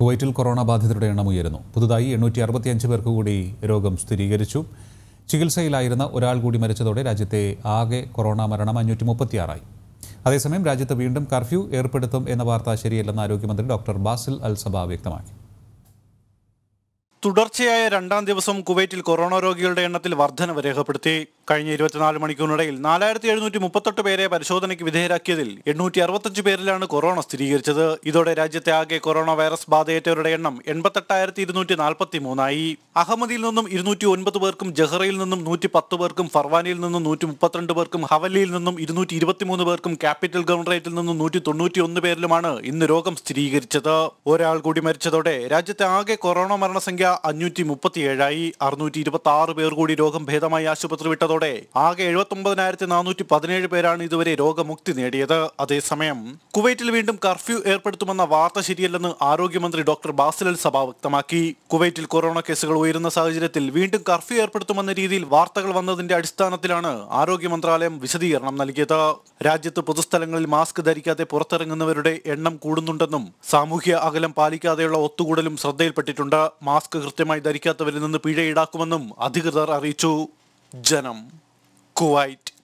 കുവൈറ്റിൽ കൊറോണ ബാധിതരുടെ എണ്ണം ഉയരുന്നു പുതുതായി എണ്ണൂറ്റി അറുപത്തിയഞ്ച് പേർക്ക് കൂടി രോഗം സ്ഥിരീകരിച്ചു ചികിത്സയിലായിരുന്ന ഒരാൾ കൂടി മരിച്ചതോടെ രാജ്യത്തെ ആകെ കൊറോണ മരണം അഞ്ഞൂറ്റി മുപ്പത്തിയാറായി അതേസമയം രാജ്യത്ത് വീണ്ടും കർഫ്യൂ ഏർപ്പെടുത്തും എന്ന വാർത്ത ശരിയല്ലെന്ന് ആരോഗ്യമന്ത്രി ഡോക്ടർ ബാസിൽ അൽ സബ വ്യക്തമാക്കി തുടർച്ചയായ രണ്ടാം ദിവസം കുവൈറ്റിൽ കൊറോണ രോഗികളുടെ എണ്ണത്തിൽ വർധനവ് രേഖപ്പെടുത്തി കഴിഞ്ഞ ഇരുപത്തിനാല് മണിക്കൂറിനിടയിൽ നാലായിരത്തി എഴുന്നൂറ്റി മുപ്പത്തെട്ട് പേരെ പരിശോധനയ്ക്ക് വിധേയരാക്കിയതിൽ എണ്ണൂറ്റി അറുപത്തഞ്ച് പേരിലാണ് കൊറോണ സ്ഥിരീകരിച്ചത് ഇതോടെ രാജ്യത്തെ ആകെ കൊറോണ വൈറസ് ബാധയേറ്റവരുടെ എണ്ണം എൺപത്തെട്ടായിരത്തി ഇരുന്നൂറ്റി നാൽപ്പത്തി മൂന്നായി അഹമ്മദിയിൽ നിന്നും ഇരുന്നൂറ്റി ഒൻപത് പേർക്കും ജഹറയിൽ നിന്നും നൂറ്റി പത്ത് പേർക്കും ഫർവാനിയിൽ നിന്നും നൂറ്റി മുപ്പത്തിരണ്ട് പേർക്കും ഹവലിയിൽ നിന്നും ഇരുന്നൂറ്റി ഇരുപത്തിമൂന്ന് പേർക്കും ക്യാപിറ്റൽ ഗവർണറേറ്റിൽ നിന്നും നൂറ്റി തൊണ്ണൂറ്റി ഒന്ന് പേരിലുമാണ് ഇന്ന് രോഗം സ്ഥിരീകരിച്ചത് ഒരാൾ കൂടി മരിച്ചതോടെ രാജ്യത്തെ ആകെ കൊറോണ മരണസംഖ്യ അഞ്ഞൂറ്റി മുപ്പത്തിയേഴായി അറുന്നൂറ്റി ഇരുപത്തി ആറ് പേർ കൂടി രോഗം ഭേദമായി ആശുപത്രി വിട്ടതോടെ ആകെ എഴുപത്തി ഒമ്പതിനായിരത്തി നാനൂറ്റി പതിനേഴ് പേരാണ് ഇതുവരെ രോഗമുക്തി നേടിയത് അതേസമയം കുവൈറ്റിൽ വീണ്ടും കർഫ്യൂ ഏർപ്പെടുത്തുമെന്ന വാർത്ത ശരിയല്ലെന്ന് ആരോഗ്യമന്ത്രി ഡോക്ടർ ബാസിലൽ സഭ വ്യക്തമാക്കി കുവൈറ്റിൽ കൊറോണ കേസുകൾ ഉയരുന്ന സാഹചര്യത്തിൽ വീണ്ടും കർഫ്യൂ ഏർപ്പെടുത്തുമെന്ന രീതിയിൽ വാർത്തകൾ വന്നതിന്റെ അടിസ്ഥാനത്തിലാണ് ആരോഗ്യ മന്ത്രാലയം വിശദീകരണം നൽകിയത് രാജ്യത്ത് പൊതുസ്ഥലങ്ങളിൽ മാസ്ക് ധരിക്കാതെ പുറത്തിറങ്ങുന്നവരുടെ എണ്ണം കൂടുന്നുണ്ടെന്നും സാമൂഹ്യ അകലം പാലിക്കാതെയുള്ള ഒത്തുകൂടലും ശ്രദ്ധയിൽപ്പെട്ടിട്ടുണ്ട് മാസ്ക് കൃത്യമായി ധരിക്കാത്തവരിൽ നിന്ന് പിഴ ഈടാക്കുമെന്നും അധികൃതർ അറിയിച്ചു ജനം കുവൈറ്റ്